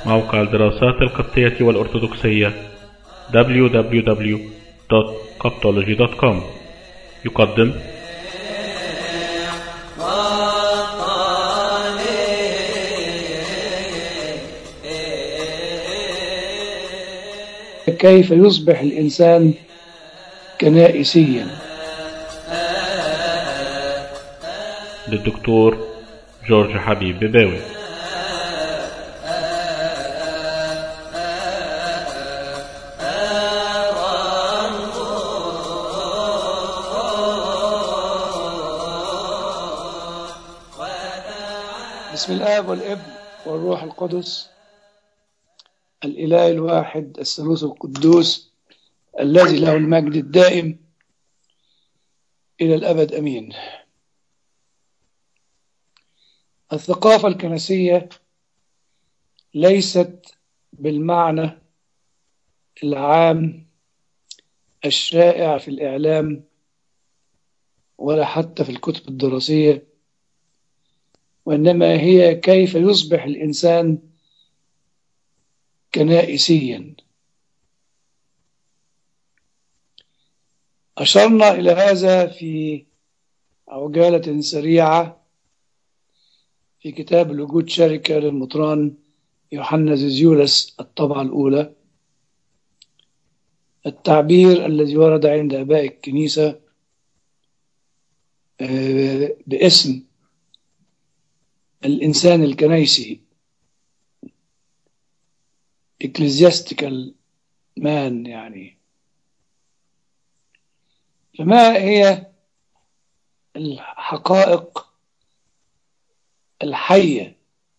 موقع الدراسات القبطية والأرثوذكسية www.coptology.com يقدم كيف يصبح الإنسان كنائسيا للدكتور جورج حبيب بباوي بسم الآب والابن والروح القدس الإله الواحد الثالوث القدوس الذي له المجد الدائم إلى الأبد أمين الثقافة الكنسية ليست بالمعنى العام الشائع في الإعلام ولا حتى في الكتب الدراسية وإنما هي كيف يصبح الإنسان كنائسيا أشرنا إلى هذا في عجالة سريعة في كتاب الوجود شركة للمطران يوحنا زيزيولس الطبعة الأولى التعبير الذي ورد عند آباء الكنيسة باسم الإنسان الكنيسي ecclesiastical man يعني فما هي الحقائق الحية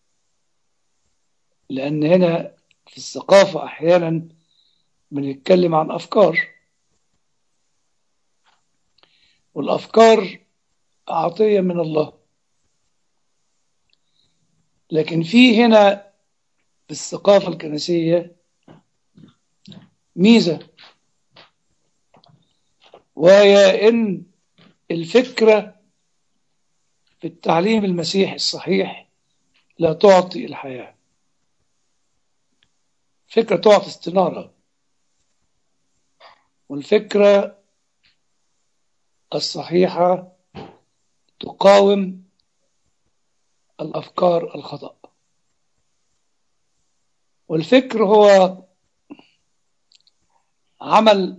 لأن هنا في الثقافة أحيانا بنتكلم عن أفكار والأفكار عطية من الله لكن في هنا في الثقافة الكنسية ميزة وهي إن الفكرة في التعليم المسيحي الصحيح لا تعطي الحياة فكرة تعطي استنارة والفكرة الصحيحة تقاوم الأفكار الخطأ والفكر هو عمل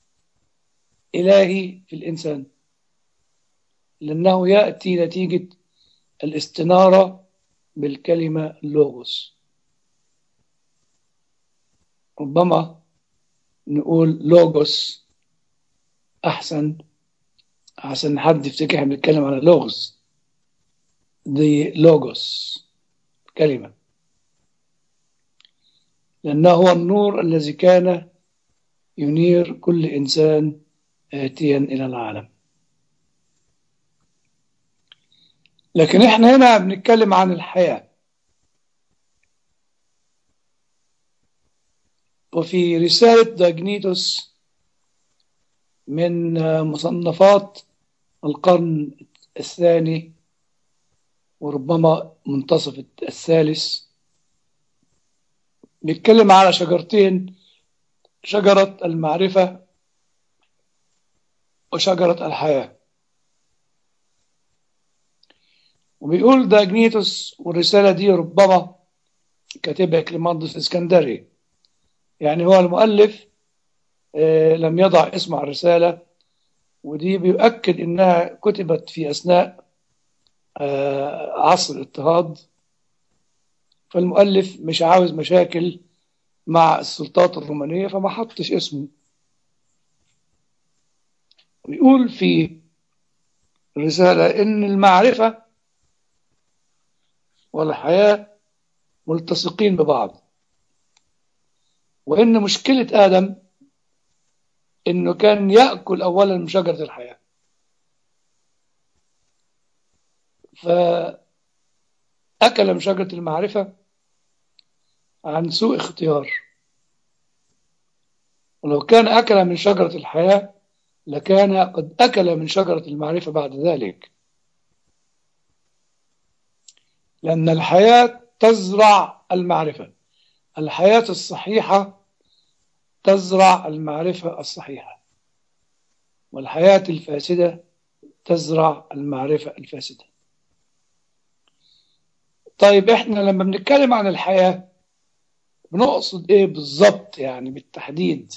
إلهي في الإنسان لأنه يأتي نتيجة الاستنارة بالكلمة اللوغوس ربما نقول لوغوس أحسن أحسن حد يفتكر احنا بنتكلم على لوغوس دي لوغوس كلمة لأنه هو النور الذي كان ينير كل إنسان آتيا إلى العالم لكن احنا هنا بنتكلم عن الحياة وفي رسالة داجنيتوس من مصنفات القرن الثاني وربما منتصف الثالث بيتكلم على شجرتين شجرة المعرفة وشجرة الحياة وبيقول داجنيتوس والرسالة دي ربما كاتبها كليماندوس الاسكندري يعني هو المؤلف آه لم يضع اسم على الرسالة ودي بيؤكد انها كتبت في اثناء آه عصر الاضطهاد فالمؤلف مش عاوز مشاكل مع السلطات الرومانية فما حطش اسمه بيقول في الرسالة إن المعرفة والحياة ملتصقين ببعض وإن مشكلة آدم إنه كان يأكل أولا من شجرة الحياة فأكل من شجرة المعرفة عن سوء اختيار ولو كان أكل من شجرة الحياة لكان قد أكل من شجرة المعرفة بعد ذلك لأن الحياة تزرع المعرفة الحياة الصحيحة تزرع المعرفة الصحيحة والحياة الفاسدة تزرع المعرفة الفاسدة طيب احنا لما بنتكلم عن الحياة بنقصد ايه بالظبط يعني بالتحديد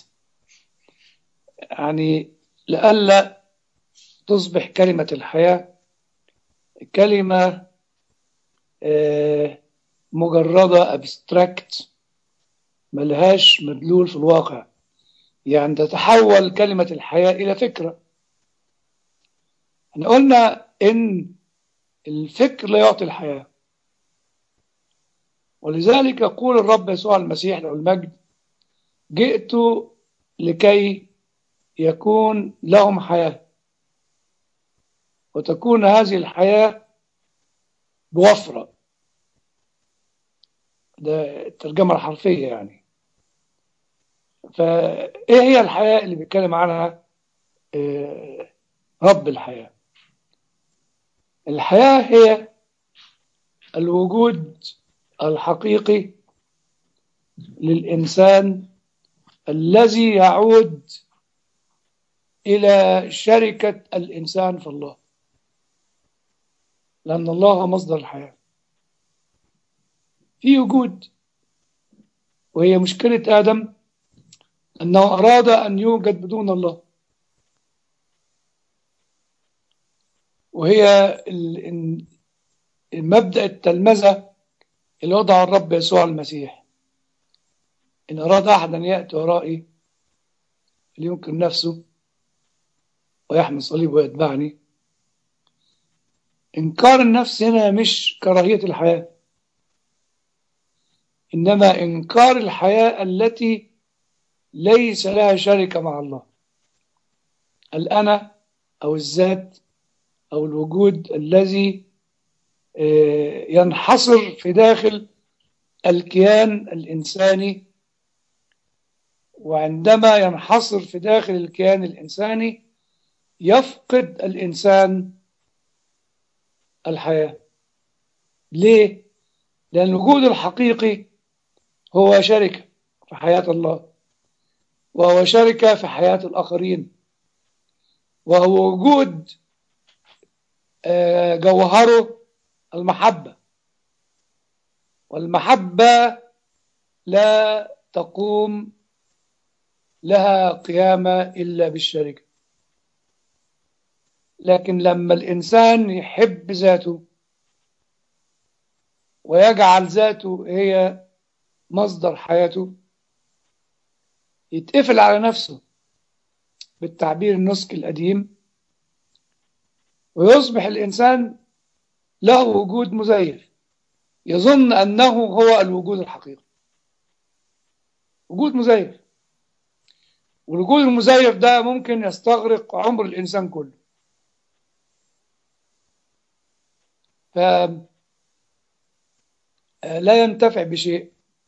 يعني لئلا تصبح كلمة الحياة كلمة آه، مجردة ابستراكت ملهاش مدلول في الواقع يعني تتحول كلمة الحياة إلى فكرة احنا قلنا إن الفكر لا يعطي الحياة ولذلك يقول الرب يسوع المسيح له المجد جئت لكي يكون لهم حياة وتكون هذه الحياة بوفرة ده الترجمة الحرفية يعني فإيه هي الحياة اللي بيتكلم عنها آه، رب الحياة الحياة هي الوجود الحقيقي للإنسان الذي يعود إلى شركة الإنسان في الله لأن الله هو مصدر الحياة في وجود وهي مشكلة آدم أنه أراد أن يوجد بدون الله وهي ال- المبدأ التلمذة اللي وضع الرب يسوع المسيح إن أراد أحد أن يأتي ورائي لينكر نفسه ويحمل صليب ويتبعني إنكار النفس هنا مش كراهية الحياة إنما إنكار الحياة التي ليس لها شركة مع الله الأنا أو الذات أو الوجود الذي آه، ينحصر في داخل الكيان الإنساني وعندما ينحصر في داخل الكيان الإنساني يفقد الإنسان الحياة ليه؟ لأن الوجود الحقيقي هو شركة في حياة الله وهو شركة في حياة الآخرين وهو وجود آه، جوهره المحبة والمحبة لا تقوم لها قيامة إلا بالشركة لكن لما الإنسان يحب ذاته ويجعل ذاته هي مصدر حياته يتقفل على نفسه بالتعبير النسك القديم ويصبح الإنسان له وجود مزيف يظن أنه هو الوجود الحقيقي وجود مزيف والوجود المزيف ده ممكن يستغرق عمر الإنسان كله ف لا ينتفع بشيء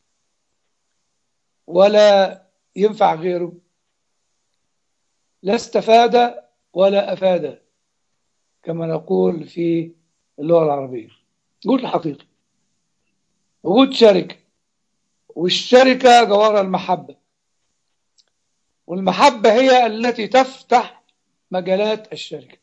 ولا ينفع غيره لا استفاد ولا أفاد كما نقول في اللغة العربية وجود الحقيقي وجود شركة والشركة جوهرها المحبة والمحبة هي التي تفتح مجالات الشركة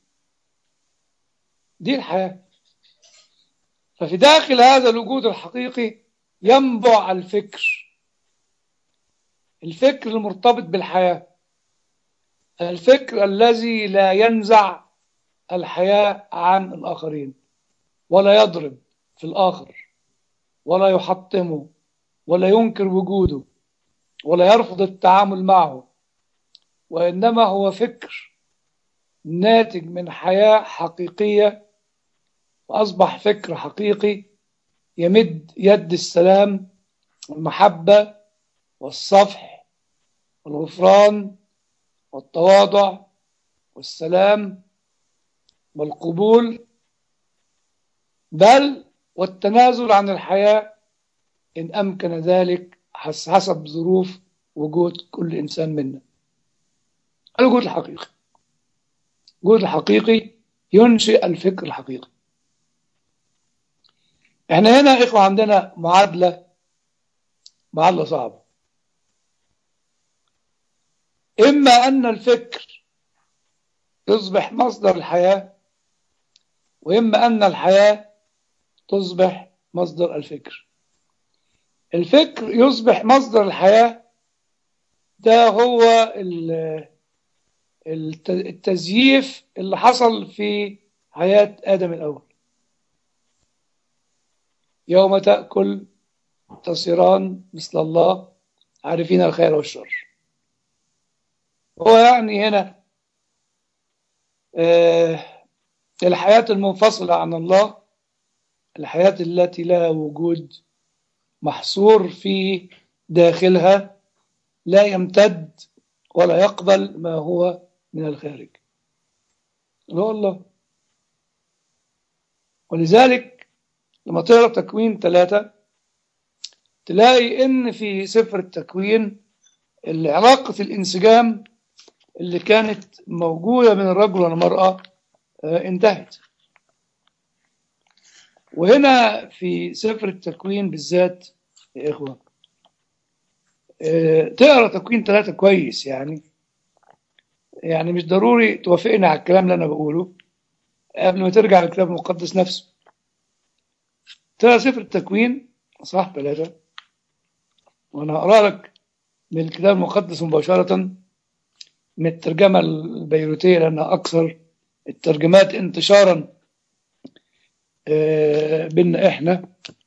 دي الحياة ففي داخل هذا الوجود الحقيقي ينبع الفكر الفكر المرتبط بالحياة الفكر الذي لا ينزع الحياة عن الآخرين ولا يضرب في الآخر ولا يحطمه ولا ينكر وجوده ولا يرفض التعامل معه وإنما هو فكر ناتج من حياة حقيقية وأصبح فكر حقيقي يمد يد السلام والمحبة والصفح والغفران والتواضع والسلام والقبول بل والتنازل عن الحياة إن أمكن ذلك حسب ظروف وجود كل إنسان منا الوجود الحقيقي الوجود الحقيقي ينشئ الفكر الحقيقي احنا هنا إخوة عندنا معادلة معلة صعبة إما أن الفكر يصبح مصدر الحياة وإما أن الحياة تصبح مصدر الفكر الفكر يصبح مصدر الحياة ده هو التزييف اللي حصل في حياة آدم الأول يوم تأكل تصيران مثل الله عارفين الخير والشر هو يعني هنا آه الحياة المنفصلة عن الله الحياة التي لا وجود محصور في داخلها لا يمتد ولا يقبل ما هو من الخارج اللي هو الله ولذلك لما تقرا تكوين ثلاثة تلاقي ان في سفر التكوين علاقة الانسجام اللي كانت موجودة بين الرجل والمرأة انتهت وهنا في سفر التكوين بالذات يا إخوة تقرا تكوين ثلاثة كويس يعني يعني مش ضروري توافقني على الكلام اللي أنا بقوله قبل ما ترجع للكتاب المقدس نفسه تقرا سفر التكوين صح ثلاثة وأنا هقرا لك من الكتاب المقدس مباشرة من الترجمة البيروتية لأنها أكثر الترجمات انتشارا بينا احنا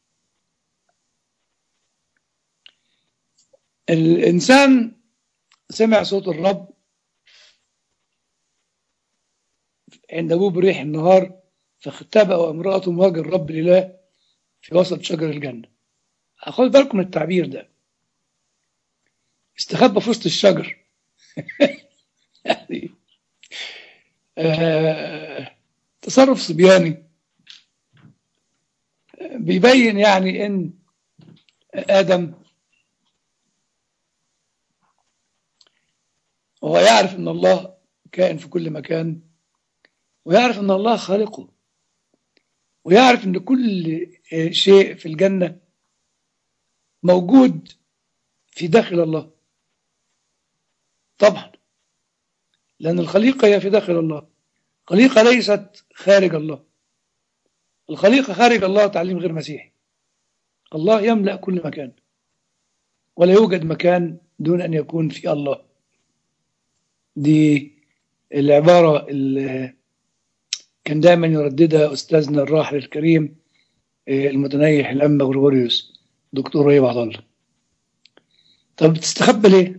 الانسان سمع صوت الرب عند ابوه بريح النهار فاختبأ وامرأته مواجه الرب الاله في وسط شجر الجنة خد بالكم من التعبير ده استخبى في وسط الشجر يعني آه تصرف صبياني بيبين يعني ان ادم هو يعرف ان الله كائن في كل مكان ويعرف ان الله خالقه ويعرف ان كل شيء في الجنه موجود في داخل الله طبعا لان الخليقه هي في داخل الله خليقه ليست خارج الله الخليقة خارج الله تعليم غير مسيحي الله يملأ كل مكان ولا يوجد مكان دون أن يكون في الله دي العبارة اللي كان دائما يرددها أستاذنا الراحل الكريم المتنيح الأنبا غريغوريوس دكتور رهيب عطا الله طب بتستخبى ليه؟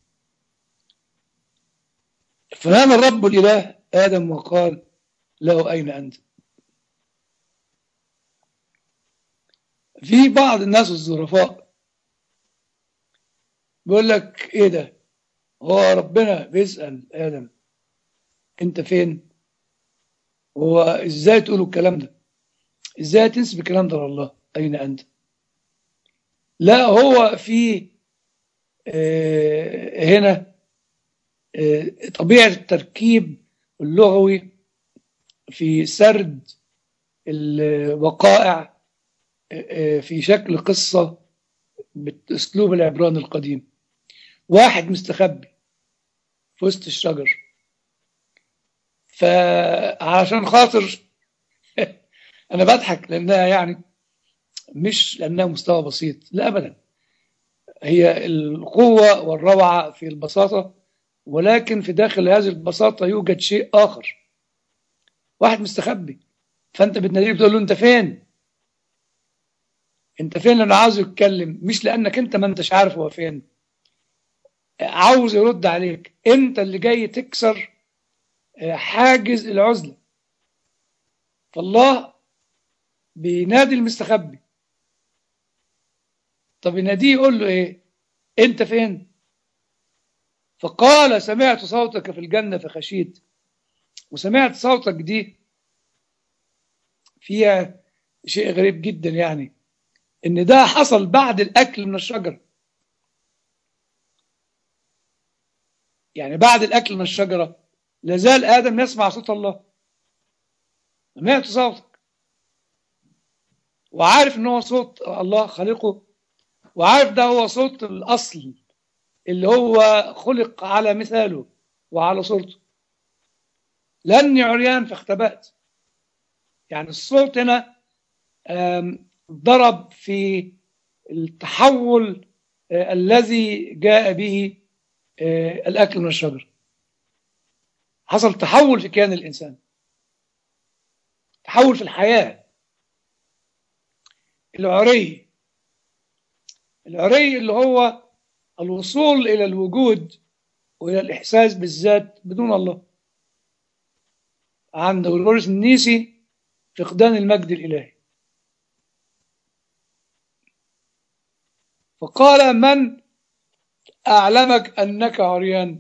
فنادى الرب الإله آدم وقال له أين أنت؟ في بعض الناس الظرفاء بيقول لك ايه ده هو ربنا بيسأل آدم انت فين هو ازاي تقولوا الكلام ده ازاي تنسب الكلام ده لله اين انت لا هو في آه هنا آه طبيعة التركيب اللغوي في سرد الوقائع في شكل قصة بأسلوب العبران القديم واحد مستخبي في وسط الشجر فعشان خاطر أنا بضحك لأنها يعني مش لأنها مستوى بسيط لا أبدا هي القوة والروعة في البساطة ولكن في داخل هذه البساطة يوجد شيء آخر واحد مستخبي فأنت بتناديه بتقول له أنت فين؟ انت فين لانه عاوز يتكلم مش لانك انت ما انتش عارف هو فين عاوز يرد عليك انت اللي جاي تكسر حاجز العزله فالله بينادي المستخبي طب يناديه يقول له ايه انت فين فقال سمعت صوتك في الجنه فخشيت وسمعت صوتك دي فيها شيء غريب جدا يعني ان ده حصل بعد الاكل من الشجره يعني بعد الاكل من الشجره لازال ادم يسمع صوت الله سمعت صوتك وعارف ان هو صوت الله خالقه وعارف ده هو صوت الأصل اللي هو خلق على مثاله وعلى صورته لأني عريان فاختبأت يعني الصوت هنا آم، ضرب في التحول آه، الذي جاء به آه، الأكل من الشجر حصل تحول في كيان الإنسان تحول في الحياة العري العري اللي هو الوصول إلى الوجود وإلى الإحساس بالذات بدون الله عند غرغوريوس النيسي فقدان المجد الإلهي فقال من أعلمك أنك عريان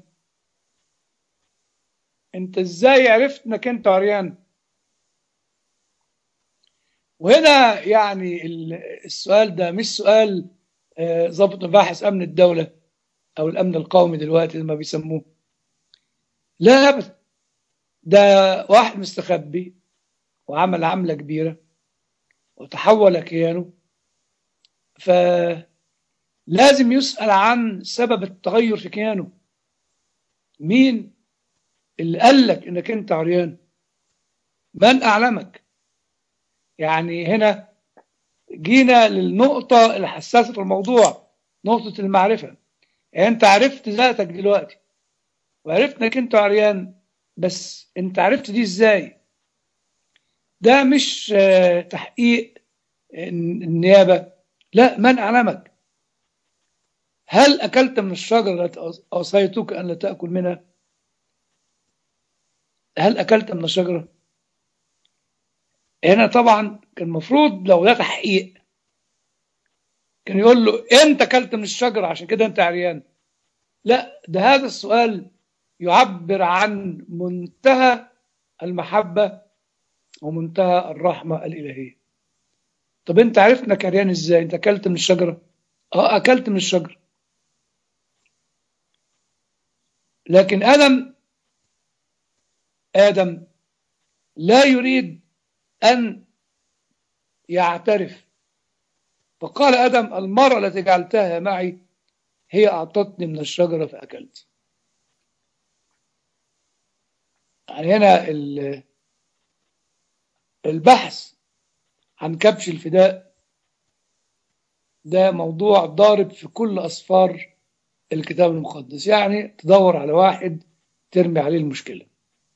أنت إزاي عرفت أنك أنت عريان وهنا يعني ال- السؤال ده مش سؤال آه، ضابط مباحث أمن الدولة أو الأمن القومي دلوقتي ما بيسموه لا أبدا ده واحد مستخبي وعمل عملة كبيرة وتحول كيانه فلازم يسأل عن سبب التغير في كيانه مين اللي قال لك انك انت عريان من اعلمك يعني هنا جينا للنقطة الحساسة في الموضوع نقطة المعرفة يعني انت عرفت ذاتك دلوقتي وعرفت انك انت عريان بس انت عرفت دي ازاي ده مش آه، تحقيق النيابة لا من أعلمك هل أكلت من الشجرة التي أوصيتك أن لا تأكل منها هل أكلت من الشجرة هنا طبعا كان المفروض لو ده تحقيق كان يقول له أنت أكلت من الشجرة عشان كده أنت عريان لا ده هذا السؤال يعبر عن منتهى المحبة ومنتهى الرحمة الإلهية طب انت عرفت انك عريان ازاي انت اكلت من الشجرة اه اكلت من الشجرة لكن ادم ادم لا يريد ان يعترف فقال ادم المرأة التي جعلتها معي هي اعطتني من الشجرة فاكلت يعني هنا ال- البحث عن كبش الفداء ده موضوع ضارب في كل أصفار الكتاب المقدس يعني تدور على واحد ترمي عليه المشكلة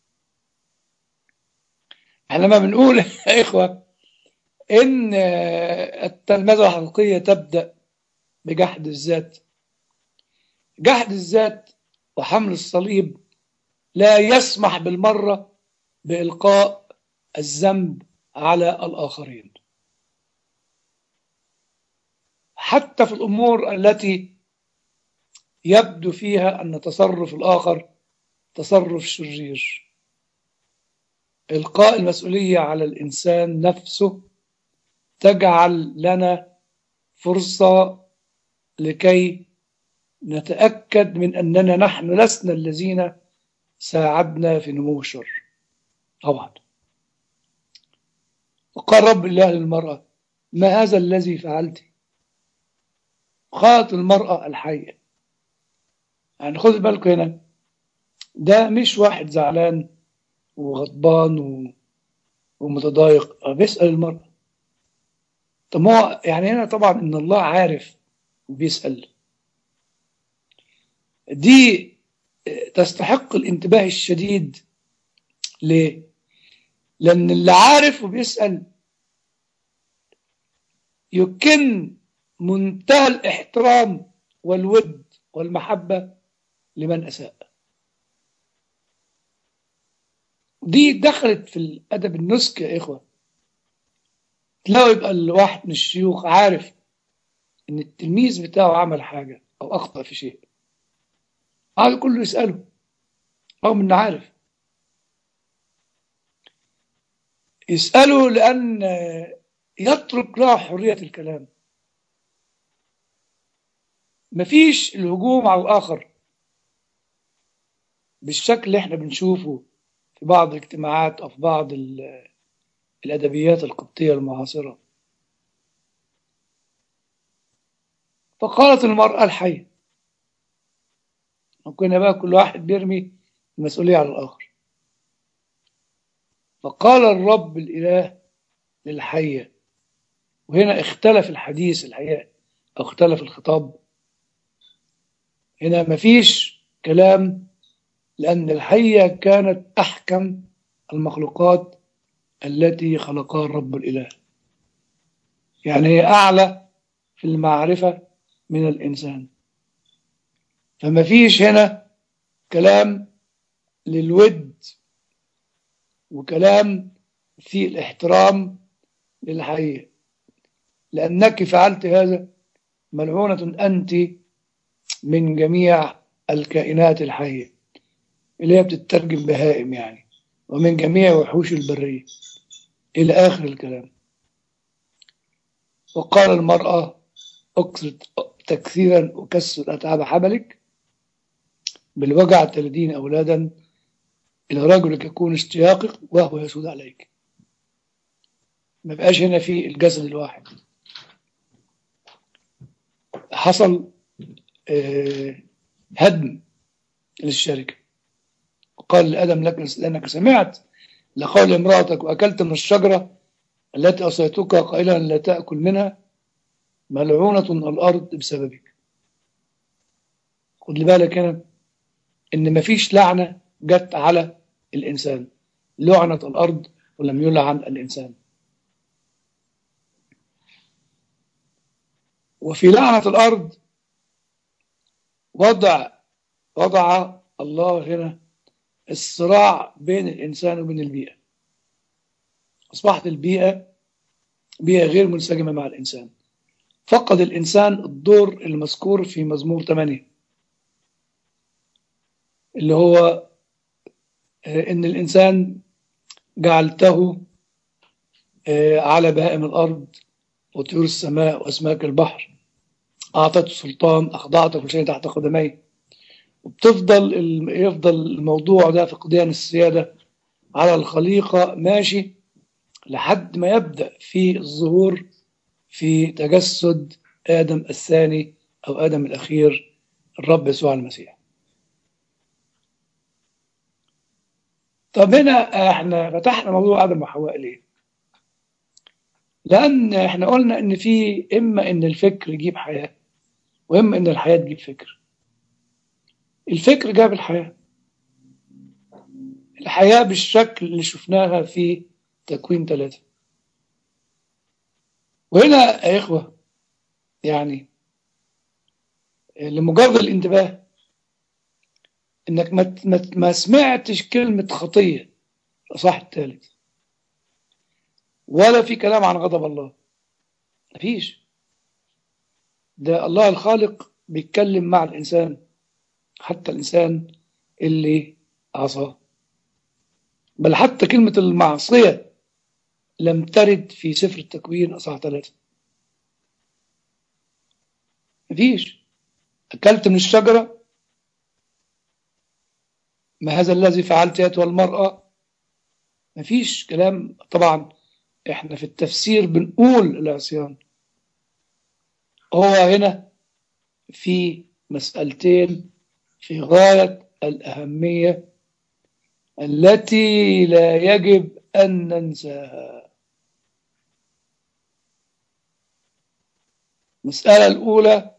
احنا لما بنقول يا إخوة إن التلمذة الحقيقية تبدأ بجحد الذات جحد الذات وحمل الصليب لا يسمح بالمرة بإلقاء الذنب على الآخرين حتى في الأمور التي يبدو فيها أن تصرف الآخر تصرف شرير إلقاء المسؤولية على الإنسان نفسه تجعل لنا فرصة لكي نتأكد من أننا نحن لسنا الذين ساعدنا في نمو الشر طبعا وقال رب الله للمرأة ما هذا الذي فعلت قالت المرأة الحية يعني خذ بالكم هنا ده مش واحد زعلان وغضبان و... ومتضايق آه، بيسأل المرأة طب ما هو يعني هنا طبعا ان الله عارف وبيسأل دي تستحق الانتباه الشديد ليه؟ لأن اللي عارف وبيسأل يكن منتهى الاحترام والود والمحبة لمن أساء دي دخلت في الأدب النسك يا إخوة تلاقوا يبقى الواحد من الشيوخ عارف إن التلميذ بتاعه عمل حاجة أو أخطأ في شيء هذا كله يسأله رغم إنه عارف يسأله لأن يترك له حرية الكلام مفيش الهجوم على الآخر بالشكل اللي احنا بنشوفه في بعض الاجتماعات أو في بعض ال- الأدبيات القبطية المعاصرة فقالت المرأة الحية وكنا بقى كل واحد بيرمي المسؤولية على الآخر فقال الرب الإله للحية وهنا اختلف الحديث الحقيقة أو اختلف الخطاب هنا مفيش كلام لأن الحية كانت أحكم المخلوقات التي خلقها الرب الإله يعني هي أعلى في المعرفة من الإنسان فما فيش هنا كلام للود وكلام في الاحترام للحية لأنك فعلت هذا ملعونة أنت من جميع الكائنات الحية اللي هي بتترجم بهائم يعني ومن جميع وحوش البرية إلى آخر الكلام وقال المرأة أكثر تكثيرا وكسر أتعاب حملك بالوجع تلدين أولادا إلى رجلك يكون اشتياقك وهو يسود عليك ما بقاش هنا في الجسد الواحد حصل آه، هدم للشركة وقال لآدم لك لأنك سمعت لقول امرأتك وأكلت من الشجرة التي أصيتك قائلا لا تأكل منها ملعونة الأرض بسببك خد لي بالك هنا إن مفيش لعنة جت على الإنسان لعنة الأرض ولم يلعن الإنسان وفي لعنة الأرض وضع وضع الله هنا الصراع بين الإنسان وبين البيئة أصبحت البيئة بيئة غير منسجمة مع الإنسان فقد الإنسان الدور المذكور في مزمور 8 اللي هو آه، إن الإنسان جعلته آه، على بهائم الأرض وطيور السماء وأسماك البحر أعطته سلطان أخضعته كل شيء تحت قدميه وبتفضل الم- يفضل الموضوع ده فقدان السيادة على الخليقة ماشي لحد ما يبدأ في الظهور في تجسد آدم الثاني أو آدم الأخير الرب يسوع المسيح طب هنا احنا فتحنا موضوع آدم وحواء ليه؟ لأن احنا قلنا إن في إما إن الفكر يجيب حياة وإما إن الحياة تجيب فكر الفكر جاب الحياة الحياة بالشكل اللي شفناها في تكوين ثلاثة وهنا يا إخوة يعني لمجرد الانتباه إنك ما ما- ما سمعتش كلمة خطية الإصحاح الثالث ولا في كلام عن غضب الله مفيش ده الله الخالق بيتكلم مع الإنسان حتى الإنسان اللي عصاه بل حتى كلمة المعصية لم ترد في سفر التكوين أصحاح ثلاثة مفيش أكلت من الشجرة ما هذا الذي فعلت أيتها المرأة مفيش كلام طبعا احنا في التفسير بنقول العصيان هو هنا في مسألتين في غاية الأهمية التي لا يجب أن ننساها المسألة الأولى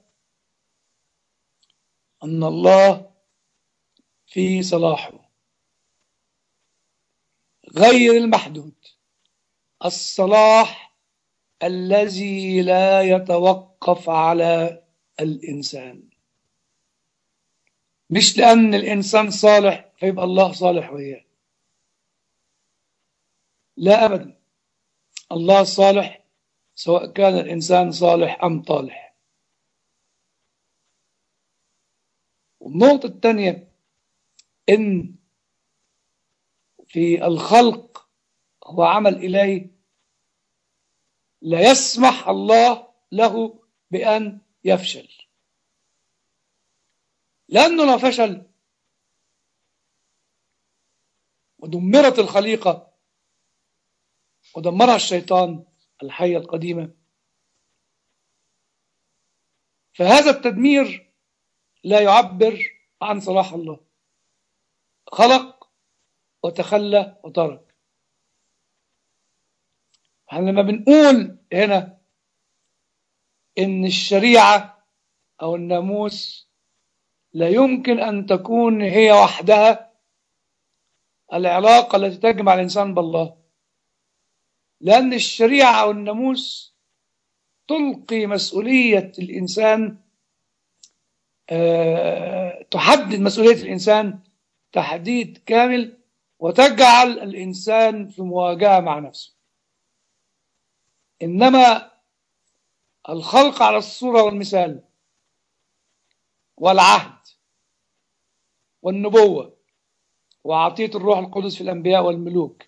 أن الله في صلاحه غير المحدود الصلاح الذي لا يتوقف على الإنسان مش لأن الإنسان صالح فيبقى الله صالح وياه لا أبدا الله صالح سواء كان الإنسان صالح أم طالح والنقطة الثانية إن في الخلق هو عمل إلهي لا يسمح الله له بأن يفشل لأنه لو فشل ودمرت الخليقة ودمرها الشيطان الحية القديمة فهذا التدمير لا يعبر عن صلاح الله خلق وتخلى وترك احنا لما بنقول هنا ان الشريعة او الناموس لا يمكن ان تكون هي وحدها العلاقة التي تجمع الانسان بالله لان الشريعة او الناموس تلقي مسؤولية الانسان أه تحدد مسؤولية الانسان تحديد كامل وتجعل الانسان في مواجهة مع نفسه إنما الخلق على الصورة والمثال والعهد والنبوة وعطية الروح القدس في الأنبياء والملوك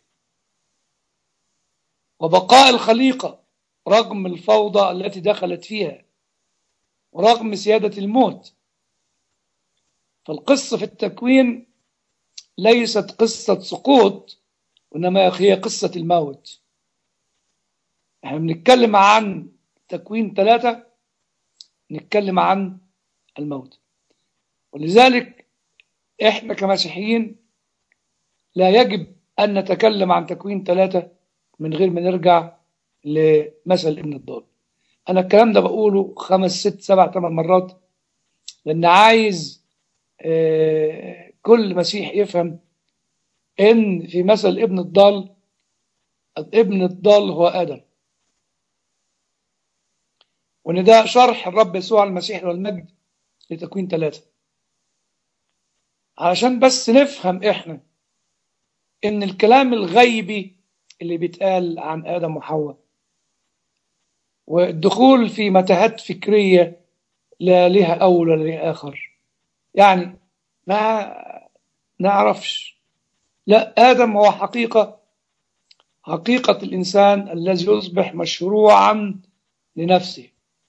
وبقاء الخليقة رغم الفوضى التي دخلت فيها ورغم سيادة الموت فالقصة في التكوين ليست قصة سقوط وإنما هي قصة الموت احنا بنتكلم عن تكوين ثلاثة نتكلم عن الموت ولذلك احنا كمسيحيين لا يجب أن نتكلم عن تكوين ثلاثة من غير ما نرجع لمثل ابن الضال أنا الكلام ده بقوله خمس ست سبع ثمان مرات لأن عايز اه كل مسيح يفهم إن في مثل ابن الضال ابن الضال هو آدم وان ده شرح الرب يسوع المسيح والمجد لتكوين ثلاثة علشان بس نفهم احنا ان الكلام الغيبي اللي بيتقال عن ادم وحواء والدخول في متاهات فكرية لا لها اول ولا لها اخر يعني ما نعرفش لا ادم هو حقيقة حقيقة الانسان الذي يصبح مشروعا لنفسه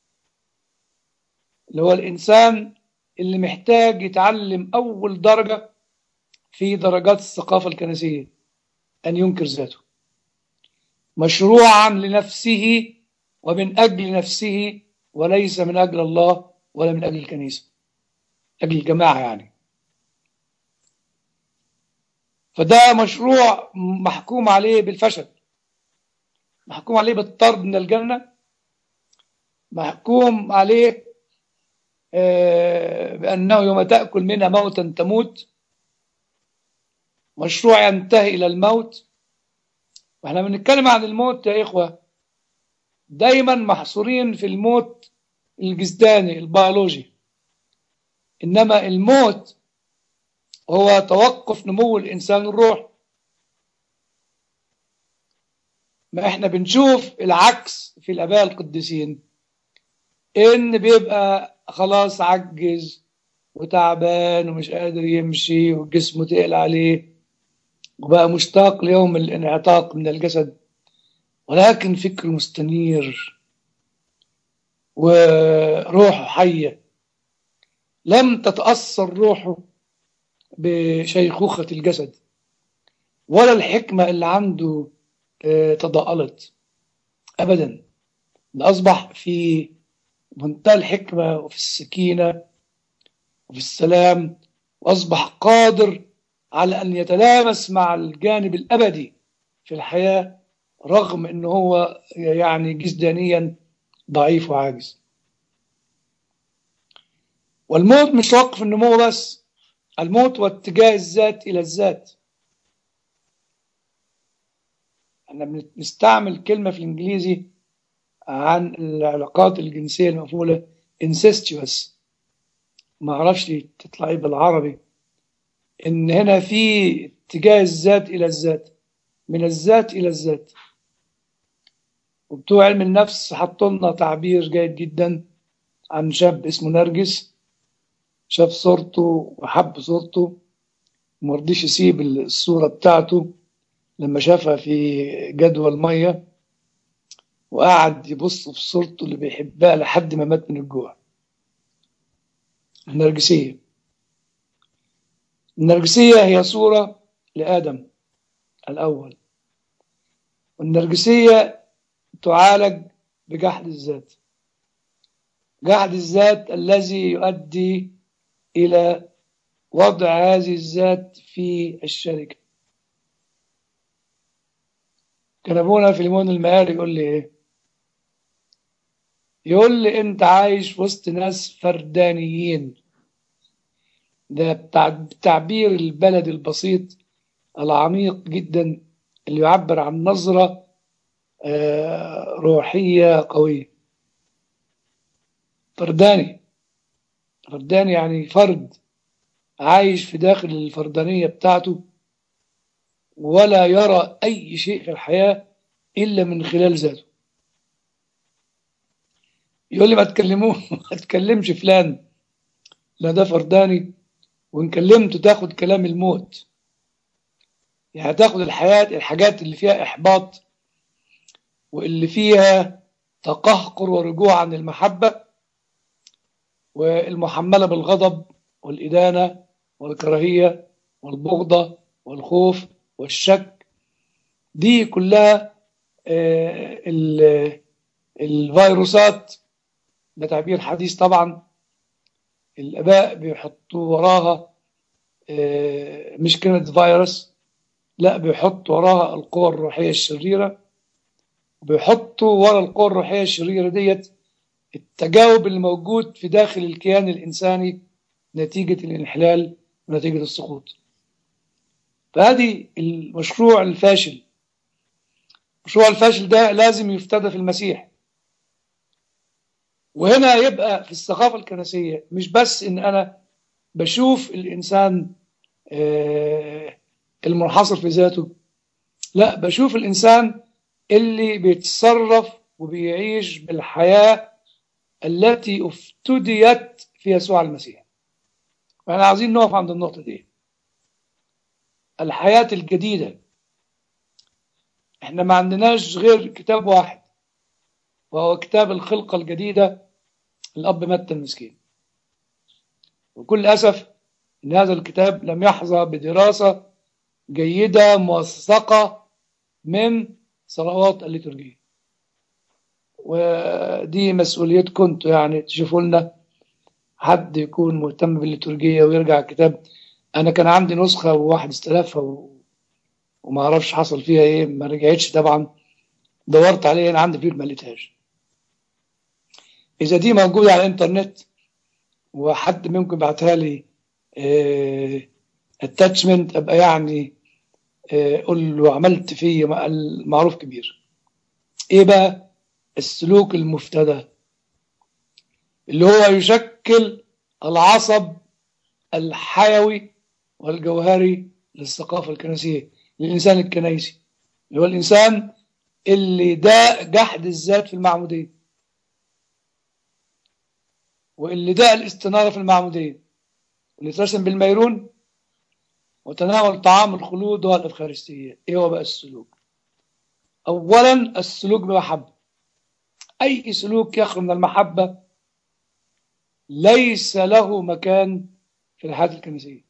اللي هو الإنسان اللي محتاج يتعلم أول درجة في درجات الثقافة الكنسية أن ينكر ذاته مشروعا لنفسه ومن أجل نفسه وليس من أجل الله ولا من أجل الكنيسة أجل الجماعة يعني فده مشروع محكوم عليه بالفشل محكوم عليه بالطرد من الجنة محكوم عليه بأنه يوم تأكل منها موتا تموت مشروع ينتهي إلى الموت واحنا بنتكلم عن الموت يا إخوة دايما محصورين في الموت الجسداني البيولوجي إنما الموت هو توقف نمو الإنسان الروح ما احنا بنشوف العكس في الآباء القديسين إن بيبقى خلاص عجز وتعبان ومش قادر يمشي وجسمه تقل عليه وبقى مشتاق ليوم الانعتاق من الجسد ولكن فكره مستنير وروحه حية لم تتأثر روحه بشيخوخة الجسد ولا الحكمة اللي عنده تضاءلت أبدا ده أصبح في منتهى الحكمة وفي السكينة وفي السلام وأصبح قادر على أن يتلامس مع الجانب الأبدي في الحياة رغم أنه هو يعني جسدانيا ضعيف وعاجز والموت مش وقف النمو بس الموت واتجاه الذات إلى الذات احنا بنستعمل كلمة في الإنجليزي عن العلاقات الجنسية المقفولة incestuous ما اعرفش تطلع ايه بالعربي ان هنا في اتجاه الذات الى الذات من الذات الى الذات وبتوع علم النفس حطوا لنا تعبير جيد جدا عن شاب اسمه نرجس شاف صورته وحب صورته مرضيش يسيب الصورة بتاعته لما شافها في جدول ميه وقعد يبص في صورته اللي بيحبها لحد ما مات من الجوع النرجسية النرجسية هي صورة لآدم الأول والنرجسية تعالج بجحد الذات جحد الذات الذي يؤدي إلى وضع هذه الذات في الشركة كان أبونا في المون المهاري يقول لي إيه يقول لي أنت عايش وسط ناس فردانيين ده بتعبير البلد البسيط العميق جدا اللي يعبر عن نظرة روحية قوية فرداني فرداني يعني فرد عايش في داخل الفردانية بتاعته ولا يرى أي شيء في الحياة إلا من خلال ذاته يقول لي ما تكلموه ما تكلمش فلان لا ده فرداني وإن كلمته تاخد كلام الموت يعني تاخد الحياة الحاجات اللي فيها إحباط واللي فيها تقهقر ورجوع عن المحبة والمحملة بالغضب والإدانة والكراهية والبغضة والخوف والشك دي كلها الفيروسات ده تعبير حديث طبعا الآباء بيحطوا وراها مش كلمة فيروس لا بيحطوا وراها القوى الروحية الشريرة بيحطوا ورا القوى الروحية الشريرة ديت التجاوب اللي موجود في داخل الكيان الإنساني نتيجة الانحلال ونتيجة السقوط فهذه المشروع الفاشل المشروع الفاشل ده لازم يفتدى في المسيح وهنا يبقى في الثقافة الكنسية مش بس إن أنا بشوف الإنسان المنحصر في ذاته لا بشوف الإنسان اللي بيتصرف وبيعيش بالحياة التي افتديت في يسوع المسيح فاحنا عايزين نقف عند النقطة دي الحياة الجديدة احنا ما عندناش غير كتاب واحد وهو كتاب الخلقة الجديدة الأب متى المسكين وكل أسف إن هذا الكتاب لم يحظى بدراسة جيدة موثقة من صلوات الليتورجية ودي مسؤوليتكم انتوا يعني تشوفوا لنا حد يكون مهتم بالليتورجية ويرجع الكتاب أنا كان عندي نسخة وواحد استلفها و... وما اعرفش حصل فيها ايه ما رجعتش طبعا دورت عليها انا عندي فيديو ما لقيتهاش اذا دي موجوده على الانترنت وحد منكم بعتها لي اتاتشمنت ابقى يعني قول له عملت فيه معروف كبير ايه بقى السلوك المفتدى اللي هو يشكل العصب الحيوي والجوهري للثقافة الكنسية للإنسان الكنيسي اللي هو الإنسان اللي داء جحد الذات في المعمودية واللي داء الاستنارة في المعمودية واللي ترسم بالميرون وتناول طعام الخلود والإفخارستية إيه هو بقى السلوك أولا السلوك بمحبة أي سلوك يخرج من المحبة ليس له مكان في الحياة الكنسية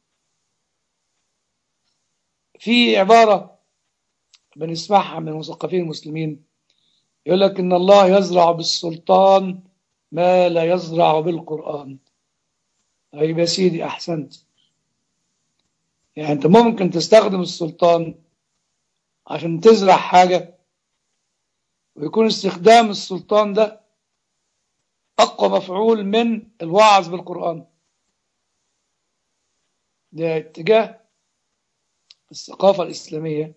في عبارة بنسمعها من المثقفين المسلمين يقول لك إن الله يزرع بالسلطان ما لا يزرع بالقرآن طيب يا سيدي أحسنت يعني أنت ممكن تستخدم السلطان عشان تزرع حاجة ويكون استخدام السلطان ده أقوى مفعول من الوعظ بالقرآن ده اتجاه الثقافة الإسلامية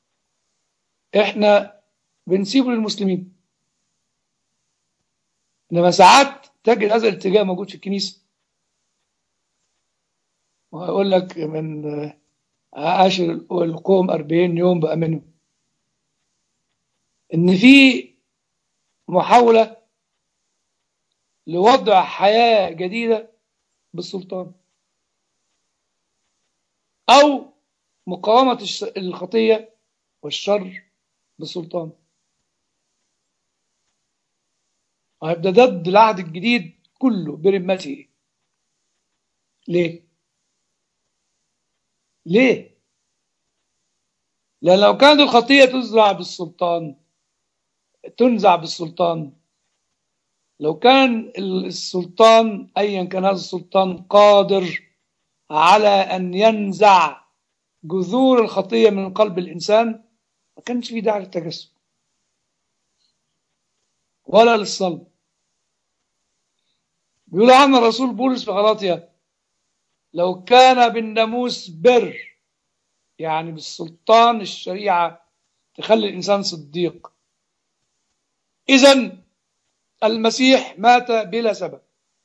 إحنا بنسيبه للمسلمين إنما ساعات تجد هذا الاتجاه موجود في الكنيسة وهقول لك من عاشر القوم أربعين يوم بقى منهم إن في محاولة لوضع حياة جديدة بالسلطان أو مقاومة الخطية والشر بالسلطان هيبقى ضد العهد الجديد كله برمته ليه؟ ليه؟ لأن لو كانت الخطية تزرع بالسلطان تنزع بالسلطان لو كان السلطان أيا كان هذا السلطان قادر على أن ينزع جذور الخطية من قلب الإنسان ما كانش في داعي للتجسد ولا للصلب بيقول عنه الرسول بولس في غلاطيا لو كان بالناموس بر يعني بالسلطان الشريعة تخلي الإنسان صديق إذا المسيح مات بلا سبب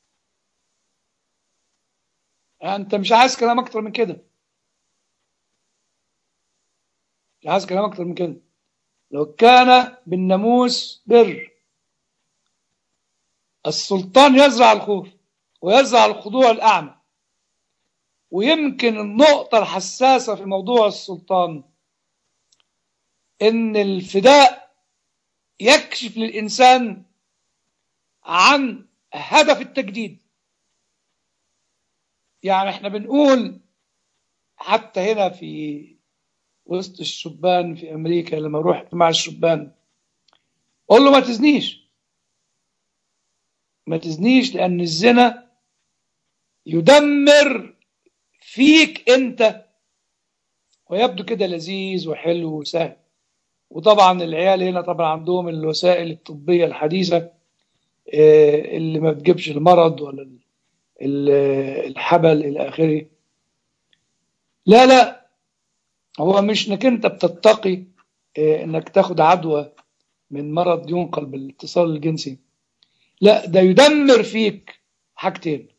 يعني أنت مش عايز كلام أكتر من كده مش عايز كلام أكتر من كده لو كان بالناموس بر السلطان يزرع الخوف ويزرع الخضوع الأعمى ويمكن النقطة الحساسة في موضوع السلطان إن الفداء يكشف للإنسان عن هدف التجديد يعني احنا بنقول حتى هنا في وسط الشبان في أمريكا لما رحت مع الشبان قول له ما تزنيش ما تزنيش لأن الزنا يدمر فيك أنت ويبدو كده لذيذ وحلو وسهل وطبعا العيال هنا طبعا عندهم الوسائل الطبية الحديثة اللي ما بتجيبش المرض ولا الحبل إلى آخره لا لا هو مش انك انت بتتقي انك تاخد عدوى من مرض ينقل بالاتصال الجنسي لا ده يدمر فيك حاجتين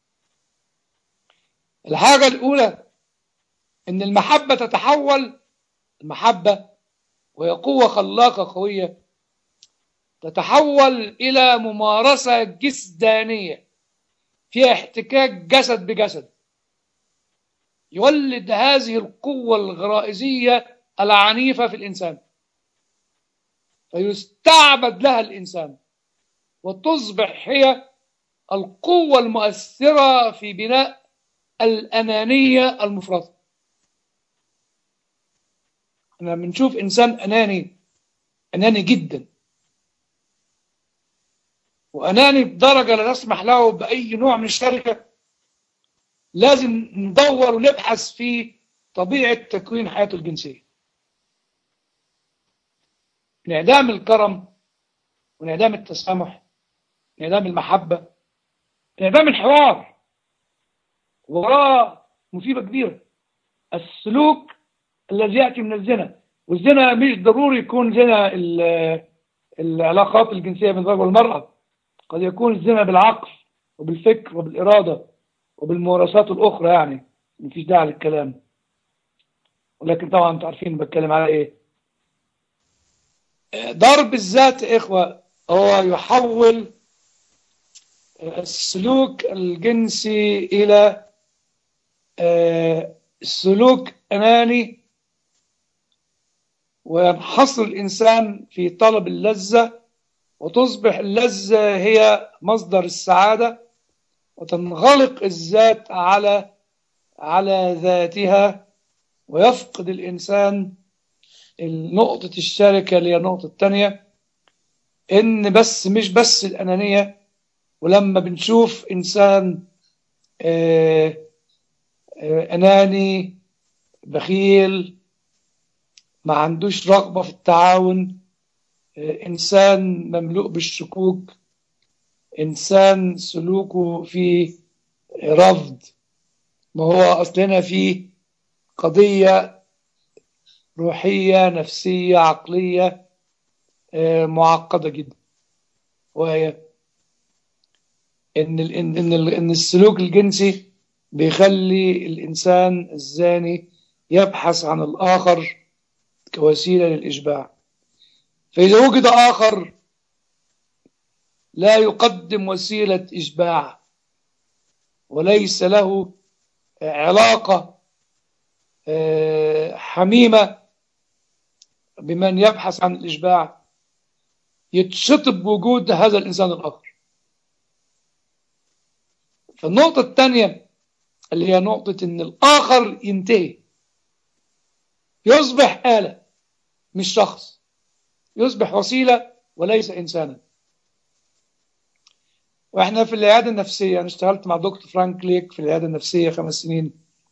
الحاجة الأولى إن المحبة تتحول المحبة وهي قوة خلاقة قوية تتحول إلى ممارسة جسدانية فيها احتكاك جسد بجسد يولد هذه القوة الغرائزية العنيفة في الإنسان فيستعبد لها الإنسان وتصبح هي القوة المؤثرة في بناء الأنانية المفرطة احنا بنشوف إنسان أناني أناني جدا وأناني بدرجة لا تسمح له بأي نوع من الشركة لازم ندور ونبحث في طبيعة تكوين حياته الجنسية انعدام الكرم وانعدام التسامح انعدام المحبة انعدام الحوار وراه مصيبة كبيرة السلوك الذي يأتي من الزنا والزنا مش ضروري يكون زنا العلاقات الجنسية بين الرجل والمرأة قد يكون الزنا بالعقل وبالفكر وبالإرادة وبالممارسات الأخرى يعني مفيش داعي للكلام ولكن طبعا انتوا عارفين بتكلم على ايه ضرب الذات يا إخوة هو يحول السلوك الجنسي إلى سلوك أناني وينحصر الإنسان في طلب اللذة وتصبح اللذة هي مصدر السعادة وتنغلق الذات على على ذاتها ويفقد الإنسان نقطة الشركة اللي هي النقطة الثانية إن بس مش بس الأنانية ولما بنشوف إنسان آآ آآ أناني بخيل ما عندوش رغبة في التعاون إنسان مملوء بالشكوك إنسان سلوكه فيه رفض ما هو أصلنا فيه قضية روحية نفسية عقلية معقدة جدا وهي إن إن إن السلوك الجنسي بيخلي الإنسان الزاني يبحث عن الآخر كوسيلة للإشباع فإذا وجد آخر لا يقدم وسيلة إشباع وليس له علاقة حميمة بمن يبحث عن الإشباع يتشطب بوجود هذا الإنسان الآخر فالنقطة الثانية اللي هي نقطة إن الآخر ينتهي يصبح آلة مش شخص يصبح وسيلة وليس إنسانا واحنا في العياده النفسيه انا اشتغلت مع دكتور فرانك ليك في العياده النفسيه خمس سنين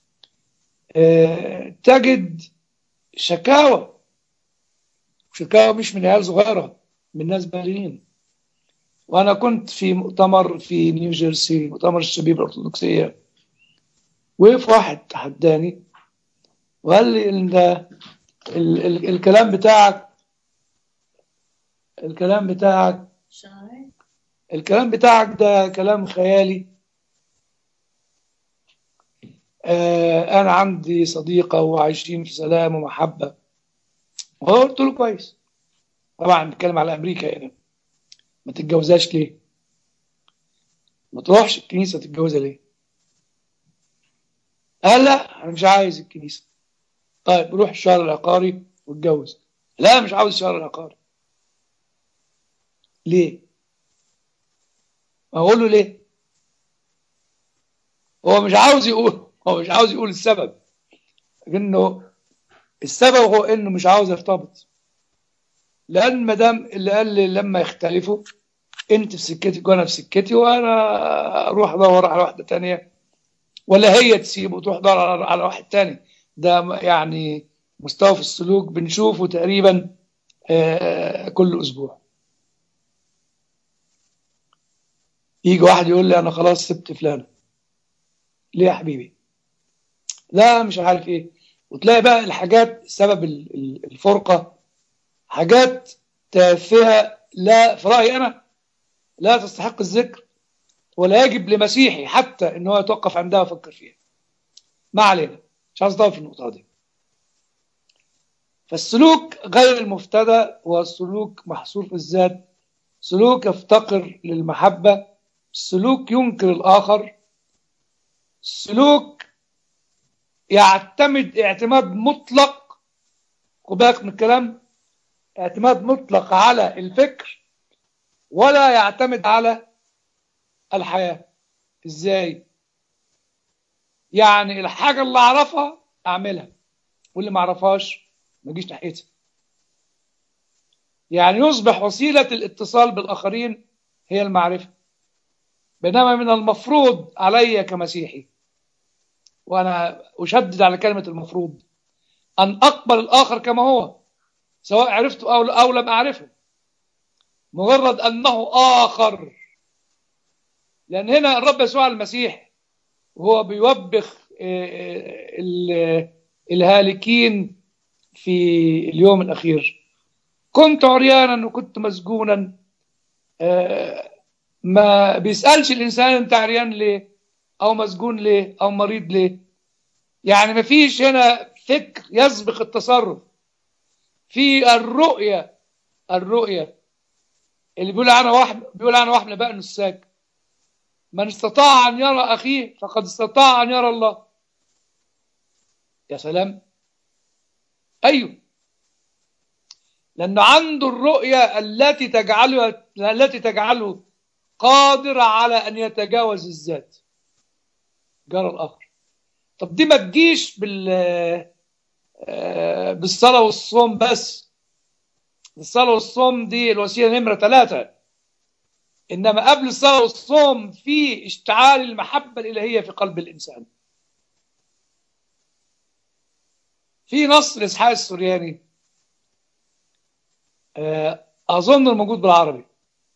اه تجد شكاوى شكاوى مش من عيال صغيره من ناس بالغين وانا كنت في مؤتمر في نيوجيرسي مؤتمر الشبيب الارثوذكسيه وقف واحد تحداني وقال لي ان ده ال ال الكلام بتاعك الكلام بتاعك شاعر الكلام بتاعك ده كلام خيالي آه انا عندي صديقه وعايشين في سلام ومحبه قلت له كويس طبعا بنتكلم على امريكا يعني ما تتجوزهاش ليه ما تروحش الكنيسه تتجوزها ليه قال لا انا مش عايز الكنيسه طيب روح الشهر العقاري واتجوز لا مش عاوز الشهر العقاري ليه اقول له ليه هو مش عاوز يقول هو مش عاوز يقول السبب لكنه السبب هو انه مش عاوز يرتبط لان ما دام اللي قال لي لما يختلفوا انت في سكتك وانا في سكتي وانا اروح ادور على واحده تانية ولا هي تسيب وتروح تدور على على واحد تاني ده يعني مستوى في السلوك بنشوفه تقريبا آه، كل اسبوع يجي واحد يقول لي انا خلاص سبت فلانه ليه يا حبيبي لا مش عارف ايه وتلاقي بقى الحاجات سبب ال- ال- الفرقه حاجات تافهه لا في رايي انا لا تستحق الذكر ولا يجب لمسيحي حتى ان هو يتوقف عندها ويفكر فيها ما علينا مش عايز اطول في النقطه دي فالسلوك غير المفتدى هو سلوك محصور في الذات سلوك يفتقر للمحبه سلوك ينكر الاخر سلوك يعتمد اعتماد مطلق خد بالك من الكلام اعتماد مطلق على الفكر ولا يعتمد على الحياة ازاي يعني الحاجة اللي اعرفها اعملها واللي ما اعرفهاش ما اجيش ناحيتها يعني يصبح وسيلة الاتصال بالاخرين هي المعرفة بينما من المفروض علي كمسيحي وانا اشدد على كلمة المفروض ان اقبل الاخر كما هو سواء عرفته او او لم اعرفه مجرد انه اخر لان هنا الرب يسوع المسيح وهو بيوبخ آه، آه، ال- الهالكين في اليوم الاخير كنت عريانا وكنت مسجونا آه، ما بيسالش الانسان انت عريان ليه او مسجون ليه او مريض ليه يعني ما فيش هنا فكر يسبق التصرف في الرؤيه الرؤيه اللي بيقول عنها واحد بيقول عنها واحد من اباء النساك من استطاع ان يرى اخيه فقد استطاع ان يرى الله يا سلام ايوه لانه عنده الرؤيه التي تجعله التي تجعله قادر على ان يتجاوز الذات جرى الاخر طب دي ما تجيش بال آه، بالصلاه والصوم بس الصلاه والصوم دي الوسيله نمره ثلاثه انما قبل الصلاه والصوم في اشتعال المحبه الالهيه في قلب الانسان في نص لاسحاق السورياني آه، اظن الموجود بالعربي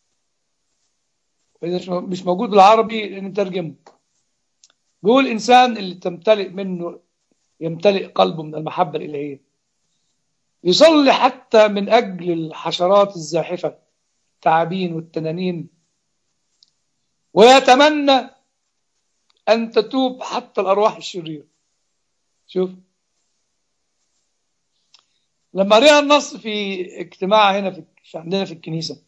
واذا مش- مش موجود بالعربي نترجمه بيقول الانسان اللي تمتلئ منه يمتلئ قلبه من المحبه الالهيه يصلي حتى من اجل الحشرات الزاحفه التعابين والتنانين ويتمنى ان تتوب حتى الارواح الشريره شوف لما قرينا النص في اجتماع هنا في في- عندنا في الكنيسه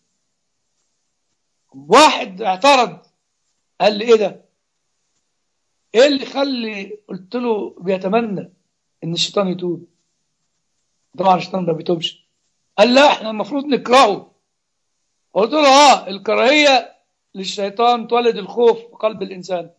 واحد اعترض قال لي ايه ده ايه اللي يخلي قلت له بيتمنى ان الشيطان يتوب طبعا الشيطان ما بيتوبش قال لا احنا المفروض نكرهه قلت له اه الكراهيه للشيطان تولد الخوف في قلب الانسان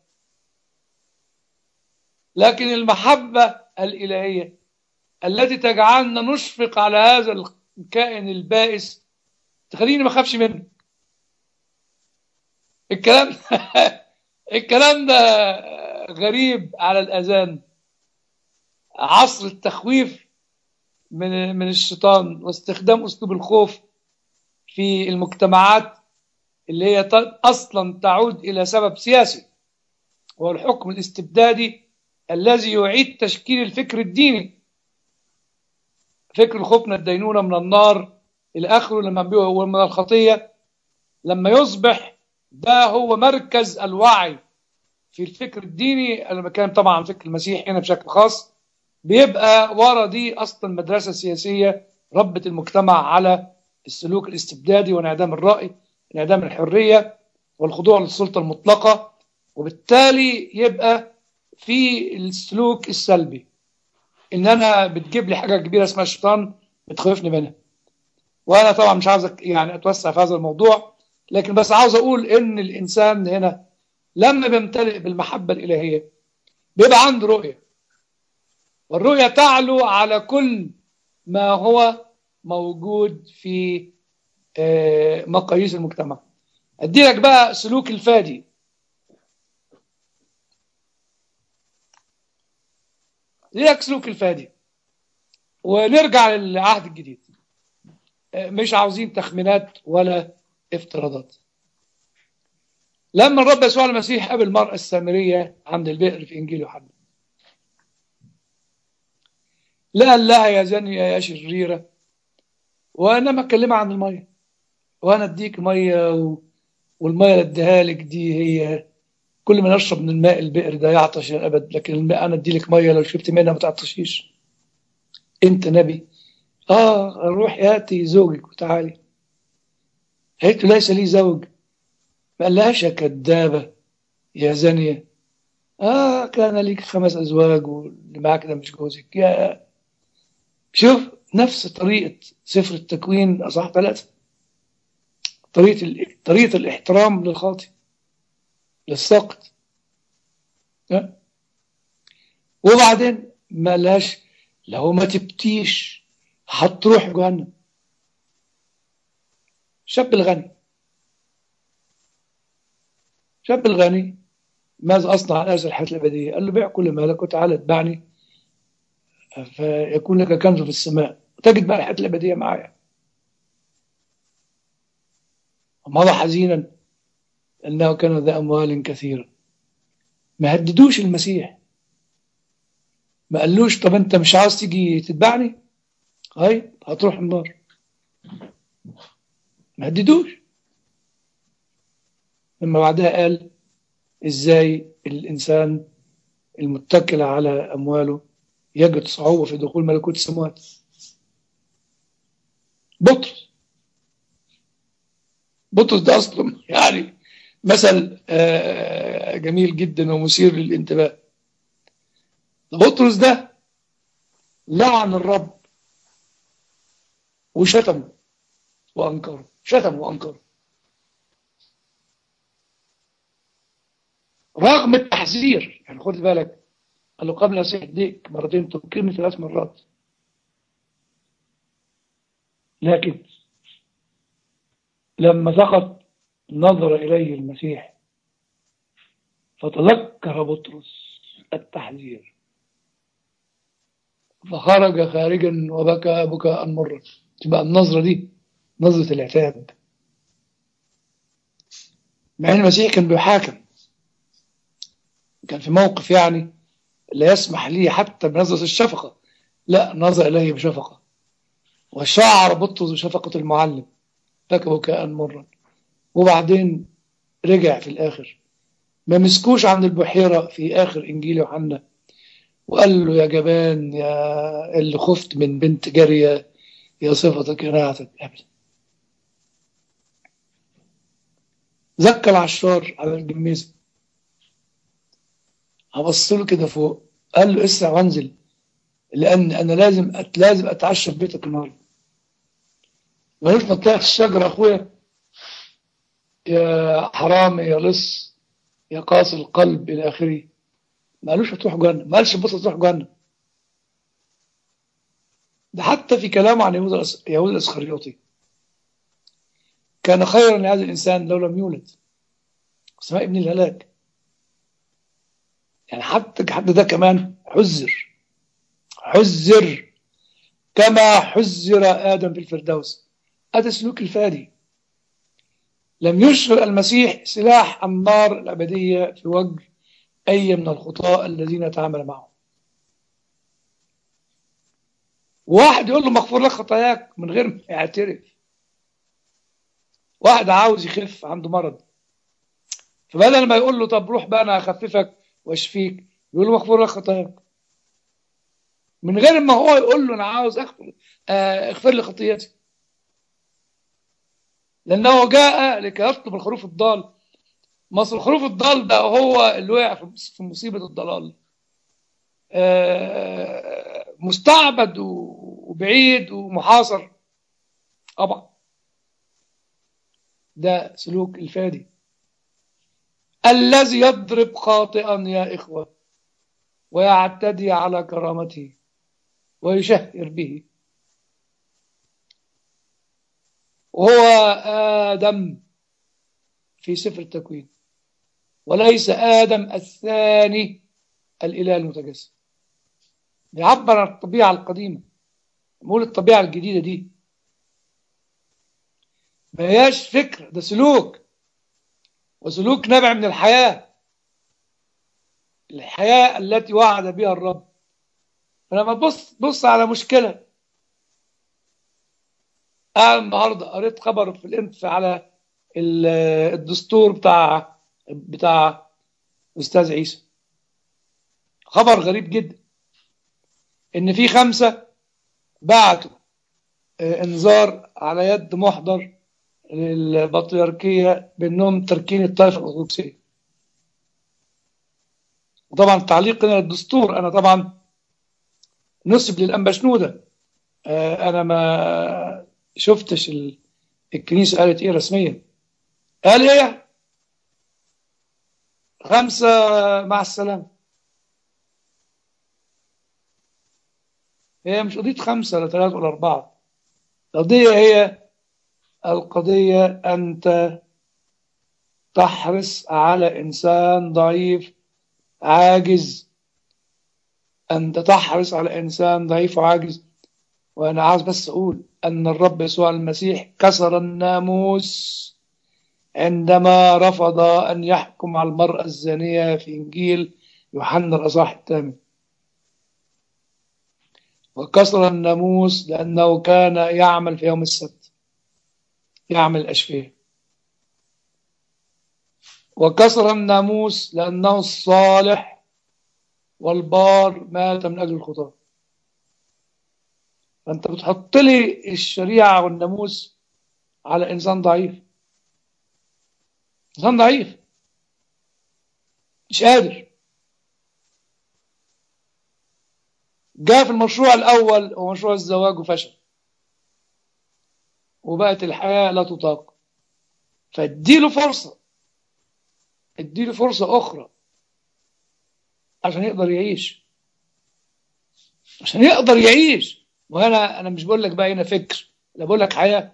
لكن المحبه الالهيه التي تجعلنا نشفق على هذا الكائن البائس تخليني ما اخافش منه الكلام الكلام ده غريب على الأذان عصر التخويف من من الشيطان واستخدام أسلوب الخوف في المجتمعات اللي هي أصلا تعود إلى سبب سياسي هو الحكم الاستبدادي الذي يعيد تشكيل الفكر الديني فكر الخوف من الدينونة من النار إلى آخره لما من الخطية لما يصبح ده هو مركز الوعي في الفكر الديني أنا بتكلم طبعا عن فكر المسيح هنا بشكل خاص بيبقى ورا دي أصلا مدرسة سياسية ربت المجتمع على السلوك الاستبدادي وانعدام الرأي انعدام الحرية والخضوع للسلطة المطلقة وبالتالي يبقى في السلوك السلبي ان انا بتجيب لي حاجه كبيره اسمها الشيطان بتخوفني منها وانا طبعا مش عاوز يعني اتوسع في هذا الموضوع لكن بس عاوز اقول ان الانسان هنا لما بيمتلئ بالمحبه الالهيه بيبقى عنده رؤيه والرؤيه تعلو على كل ما هو موجود في مقاييس المجتمع ادي لك بقى سلوك الفادي ليك سلوك الفادي ونرجع للعهد الجديد مش عاوزين تخمينات ولا افتراضات لما الرب يسوع المسيح قابل المرأة السامرية عند البئر في إنجيل يوحنا لا قال لها يا زانية يا شريرة وأنا ما أكلمها عن المية وأنا أديك مية و... والمية اللي أديها لك دي هي كل ما نشرب من الماء البئر ده يعطش الأبد لكن الماء أنا أدي لك مية لو شربت منها ما تعطشيش أنت نبي آه روح يأتي زوجك وتعالي قالت له ليس لي زوج ما قالهاش يا كدابة يا زانية آه كان ليك خمس أزواج واللي معاك ده مش جوزك يا شوف نفس طريقة سفر التكوين أصح ثلاثة طريقة ال... طريقة الاحترام للخاطئ للسقط وبعدين ما لاش لو ما تبتيش هتروح جهنم شاب الغني شاب الغني ماذا أصنع عن هذه الحياة الأبدية قال له بيع كل مالك وتعالى اتبعني فيكون لك كنز في السماء وتجد بقى الحياة الأبدية معايا ومضى حزينا أنه كان ذا أموال كثيرة ما هددوش المسيح ما قالوش طب أنت مش عاوز تيجي تتبعني هاي هتروح النار ما هددوش لما بعدها قال ازاي الانسان المتكل على امواله يجد صعوبه في دخول ملكوت السماوات بطرس بطرس ده اصلا يعني مثل جميل جدا ومثير للانتباه بطرس ده لعن الرب وشتمه وانكره شتم وانكره رغم التحذير يعني خد بالك قال له قبل أسيح ديك مرتين تذكرني ثلاث مرات لكن لما سقط نظر إليه المسيح فتذكر بطرس التحذير فخرج خارجا وبكى بكاء مرا تبقى النظرة دي نظرة العتاب مع ان المسيح كان بيحاكم كان في موقف يعني لا يسمح لي حتى بنظرة الشفقة لا نظر إليه بشفقة وشعر بطرس بشفقة المعلم بكى بكاء مرا وبعدين رجع في الآخر ما مسكوش عند البحيرة في آخر إنجيل يوحنا وقال له يا جبان يا اللي خفت من بنت جارية يا صفتك يا نعتك أبدا زكى العشار على الجميزة هبص له كده فوق قال له اسرع وانزل لان انا لازم أت... لازم اتعشى في بيتك النهارده ملوش ما طلعت الشجره اخويا يا حرام يا لص يا قاسي القلب الى اخره ما قالوش هتروح جهنم ما قالش بص هتروح جهنم ده حتى في كلامه عن يهوذا يهوذا الاسخريوطي كان خيرا لهذا الانسان لو لم يولد اسمها ابن الهلاك يعني حتى حد ده كمان حذر حذر كما حذر آدم في الفردوس هذا سلوك الفادي لم يشغل المسيح سلاح النار الأبدية في وجه أي من الخطاة الذين تعامل معهم واحد يقول له مغفور لك خطاياك من غير ما يعترف واحد عاوز يخف عنده مرض فبدل ما يقول له طب روح بقى انا اخففك واشفيك يقول له مغفور لك خطاياك من غير ما هو يقول له انا عاوز اغفر آه، اغفر لي خطيتي لانه جاء لكي يطلب الخروف الضال مصر الخروف الضال ده هو اللي وقع في- في مصيبه الضلال آه، مستعبد و- وبعيد ومحاصر طبعا ده سلوك الفادي الذي يضرب خاطئا يا إخوة ويعتدي على كرامته ويشهر به وهو آدم في سفر التكوين وليس آدم الثاني الإله المتجسد بيعبر عن الطبيعة القديمة نقول الطبيعة الجديدة دي ما هياش فكر ده سلوك وسلوك نابع من الحياة الحياة التي وعد بها الرب فلما تبص بص على مشكلة أنا النهاردة قريت خبر في الانف على ال- الدستور بتاع بتاع أستاذ عيسى خبر غريب جدا إن في خمسة بعتوا آه، إنذار على يد محضر للبطريركية بأنهم تركين الطائفة الأرثوذكسية وطبعا تعليقنا للدستور أنا طبعا نسب للأنبا شنودة آه، أنا ما شفتش ال- الكنيسة قالت إيه رسميا قال إيه خمسة مع السلامة هي مش قضية خمسة ولا ثلاثة ولا أربعة القضية هي القضية أنت تحرص على إنسان ضعيف عاجز أنت تحرص على إنسان ضعيف وعاجز وأنا عاوز بس أقول أن الرب يسوع المسيح كسر الناموس عندما رفض أن يحكم على المرأة الزانية في إنجيل يوحنا الأصحاح الثامن وكسر الناموس لأنه كان يعمل في يوم السبت يعمل أشفيه وكسر الناموس لأنه الصالح والبار مات من أجل الخطاة فأنت بتحط لي الشريعة والناموس على إنسان ضعيف إنسان ضعيف مش قادر جاء في المشروع الأول هو مشروع الزواج وفشل وبقت الحياة لا تطاق فاديله فرصة اديله فرصة أخرى عشان يقدر يعيش عشان يقدر يعيش وأنا أنا مش بقول لك بقى هنا فكر لا بقول لك حياة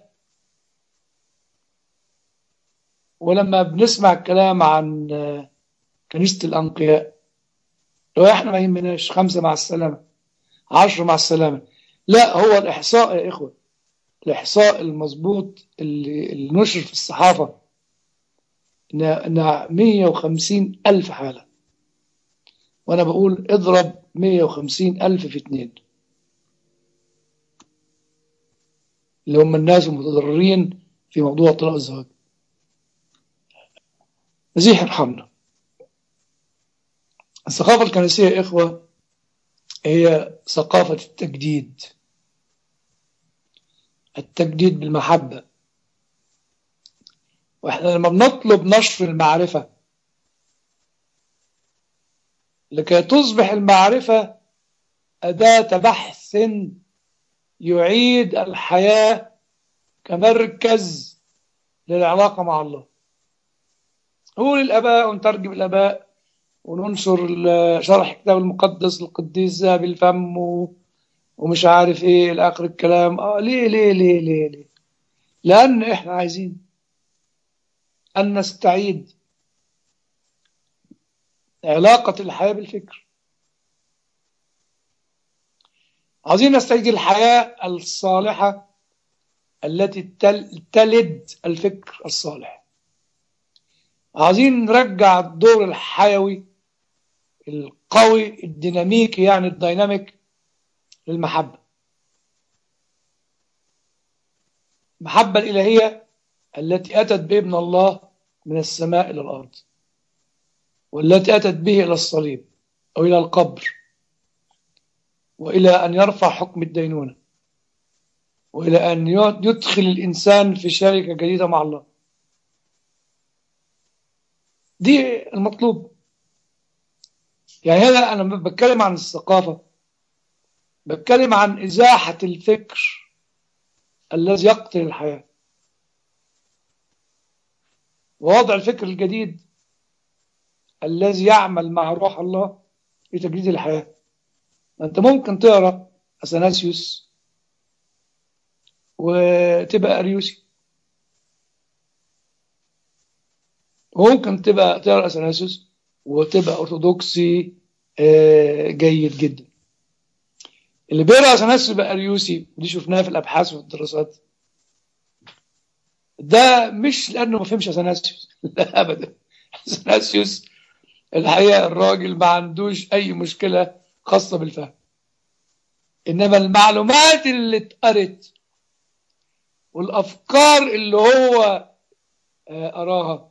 ولما بنسمع الكلام عن آه، كنيسة الأنقياء لو احنا ما يهمناش خمسة مع السلامة عشرة مع السلامة لا هو الإحصاء يا إخوة الإحصاء المظبوط اللي, اللي نشر في الصحافة إن إن 150 ألف حالة وأنا بقول اضرب 150 ألف في اتنين اللي هم الناس المتضررين في موضوع طلاق الزواج مسيح يرحمنا الثقافة الكنسية يا إخوة هي ثقافة التجديد التجديد بالمحبة واحنا لما بنطلب نشر المعرفة لكي تصبح المعرفة أداة بحث يعيد الحياة كمركز للعلاقة مع الله نقول الآباء ونترجم الآباء وننشر ال- شرح الكتاب المقدس للقديس ذهب الفم و... ومش عارف ايه لاخر الكلام اه ليه ليه ليه ليه ليه لان احنا عايزين ان نستعيد علاقة الحياة بالفكر عايزين نستجد الحياة الصالحة التي تل... تلد الفكر الصالح عايزين نرجع الدور الحيوي القوي الديناميكي يعني الديناميك للمحبة المحبة الإلهية التي أتت بابن الله من السماء إلى الأرض والتي أتت به إلى الصليب أو إلى القبر وإلى أن يرفع حكم الدينونة وإلى أن يدخل الإنسان في شركة جديدة مع الله دي المطلوب يعني هذا أنا بتكلم عن الثقافة بتكلم عن إزاحة الفكر الذي يقتل الحياة ووضع الفكر الجديد الذي يعمل مع روح الله في تجديد الحياة أنت ممكن تقرأ أثناسيوس وتبقى أريوسي وممكن تبقى تقرأ أثناسيوس وتبقى أرثوذكسي جيد جدا اللي بيقرأ أثناسيوس يبقى أريوسي دي شفناها في الأبحاث وفي الدراسات ده مش لأنه ما فهمش أثناسيوس لا أبدا أثناسيوس الحقيقة الراجل ما عندوش أي مشكلة خاصة بالفهم إنما المعلومات اللي اتقرت والأفكار اللي هو أراها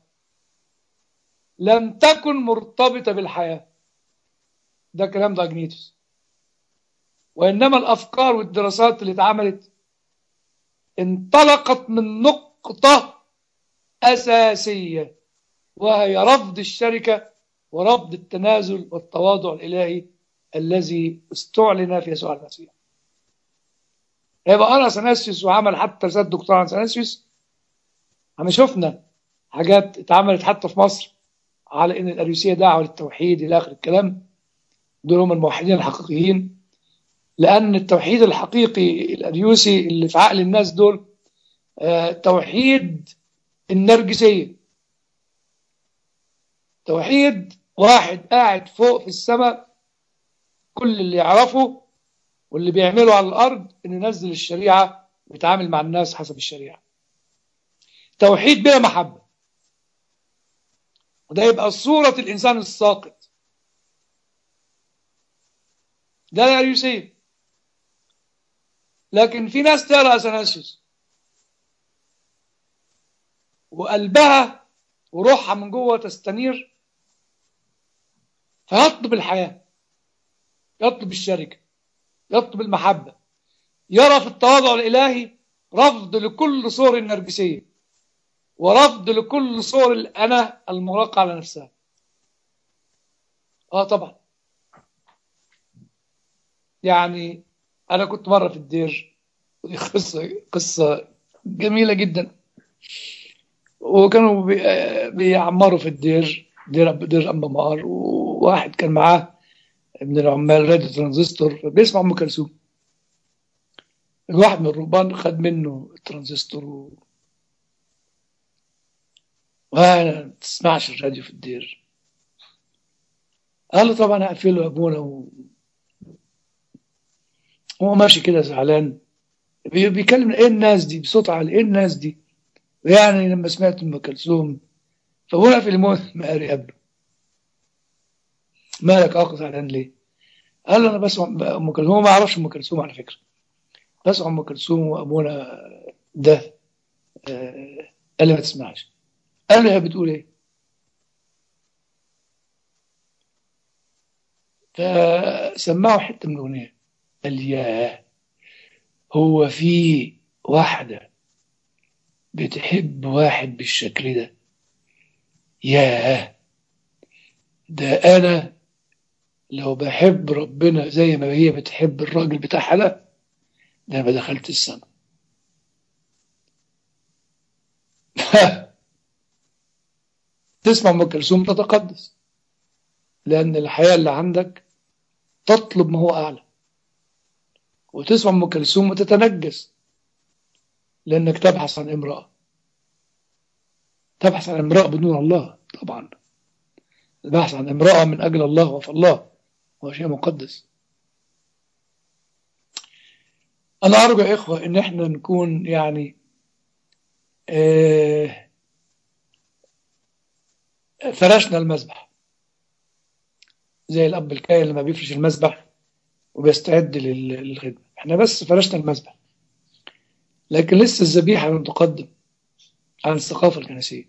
لم تكن مرتبطة بالحياة ده كلام داجنيتوس وإنما الأفكار والدراسات اللي اتعملت انطلقت من نقطة أساسية وهي رفض الشركة ورفض التنازل والتواضع الإلهي الذي استعلن في يسوع المسيح يبقى قرا سناسيوس وعمل حتى رسالة دكتوراه عن سناسيوس احنا شفنا حاجات اتعملت حتى في مصر على ان الاريوسيه دعوه للتوحيد الى اخر الكلام دول هم الموحدين الحقيقيين لان التوحيد الحقيقي الاريوسي اللي في عقل الناس دول آه توحيد النرجسيه توحيد واحد قاعد فوق في السماء كل اللي يعرفه واللي بيعمله على الارض انه ينزل الشريعه ويتعامل مع الناس حسب الشريعه توحيد بلا محبه وده يبقى صورة الإنسان الساقط ده الأريوسية لكن في ناس تقرأ أثناسيوس وقلبها وروحها من جوه تستنير فيطلب الحياة يطلب الشركة يطلب المحبة يرى في التواضع الإلهي رفض لكل صور النرجسية ورفض لكل صور الأنا المغلقة على نفسها آه طبعا يعني أنا كنت مرة في الدير ودي قصة قصة جميلة جدا وكانوا بي- بيعمروا في الدير دير دير أنبا مقار وواحد كان معاه من العمال راديو ترانزستور بيسمع أم كلثوم الواحد من الرهبان خد منه الترانزستور و... وانا ما تسمعش الراديو في الدير قال له طبعا هقفله يا ابونا و... هو ماشي كده زعلان بي- بيكلم ايه الناس دي بصوت عالي ايه الناس دي يعني لما سمعت ام كلثوم فابونا في الموت ما قاري قبله مالك اخ زعلان ليه؟ قال له انا بسمع ام كلثوم هو ما يعرفش ام كلثوم على فكره بسمع ام كلثوم وابونا ده آه، قال لي ما تسمعش قال له هي بتقول ايه؟ فسمعوا حته من الاغنيه قال لي ياه هو في واحده بتحب واحد بالشكل ده ياه ده انا لو بحب ربنا زي ما هي بتحب الراجل بتاعها ده ده انا دخلت السماء تسمع ام كلثوم تتقدس لان الحياه اللي عندك تطلب ما هو اعلى وتسمع ام كلثوم وتتنجس لانك تبحث عن امراه تبحث عن امراه بدون الله طبعا البحث عن امرأة من أجل الله وفالله هو شيء مقدس أنا أرجو يا إخوة إن إحنا نكون يعني آه فرشنا المذبح زي الأب الكاهن لما بيفرش المذبح وبيستعد للخدمة إحنا بس فرشنا المذبح لكن لسه الذبيحة لم تقدم عن الثقافة الكنسية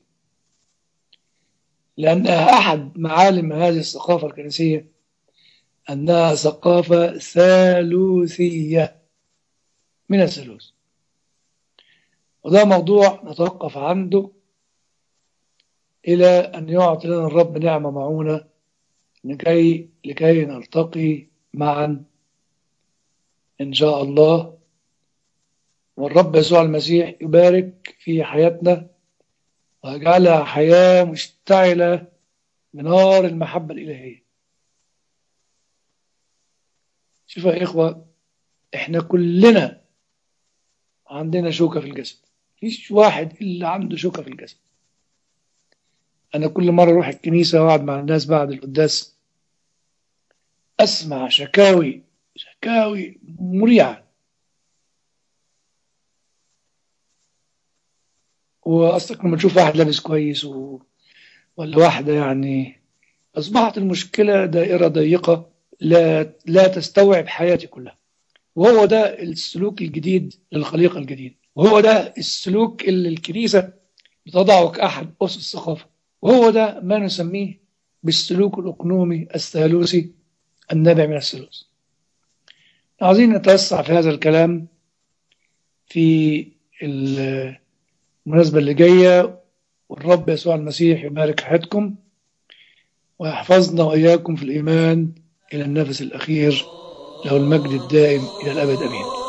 لأن أحد معالم هذه الثقافة الكنسية أنها ثقافة ثالوثية من الثالوث وده موضوع نتوقف عنده إلى أن يعطي لنا الرب نعمة معونة لكي لكي نلتقي معا إن شاء الله والرب يسوع المسيح يبارك في حياتنا ويجعلها حياة مشتعلة بنار المحبة الإلهية شوفوا يا إخوة إحنا كلنا عندنا شوكة في الجسد مفيش واحد إلا عنده شوكة في الجسد أنا كل مرة أروح الكنيسة وأقعد مع الناس بعد القداس أسمع شكاوي شكاوي مريعة واصلك لما تشوف واحد لابس كويس و... ولا واحده يعني اصبحت المشكله دائره ضيقه لا لا تستوعب حياتي كلها وهو ده السلوك الجديد للخليقه الجديده وهو ده السلوك اللي الكنيسه بتضعه كاحد اسس الثقافه وهو ده ما نسميه بالسلوك الاقنومي الثالوثي النابع من الثالوث عايزين نتوسع في هذا الكلام في المناسبة اللي جاية والرب يسوع المسيح يبارك حياتكم ويحفظنا وإياكم في الإيمان إلى النفس الأخير له المجد الدائم إلى الأبد أمين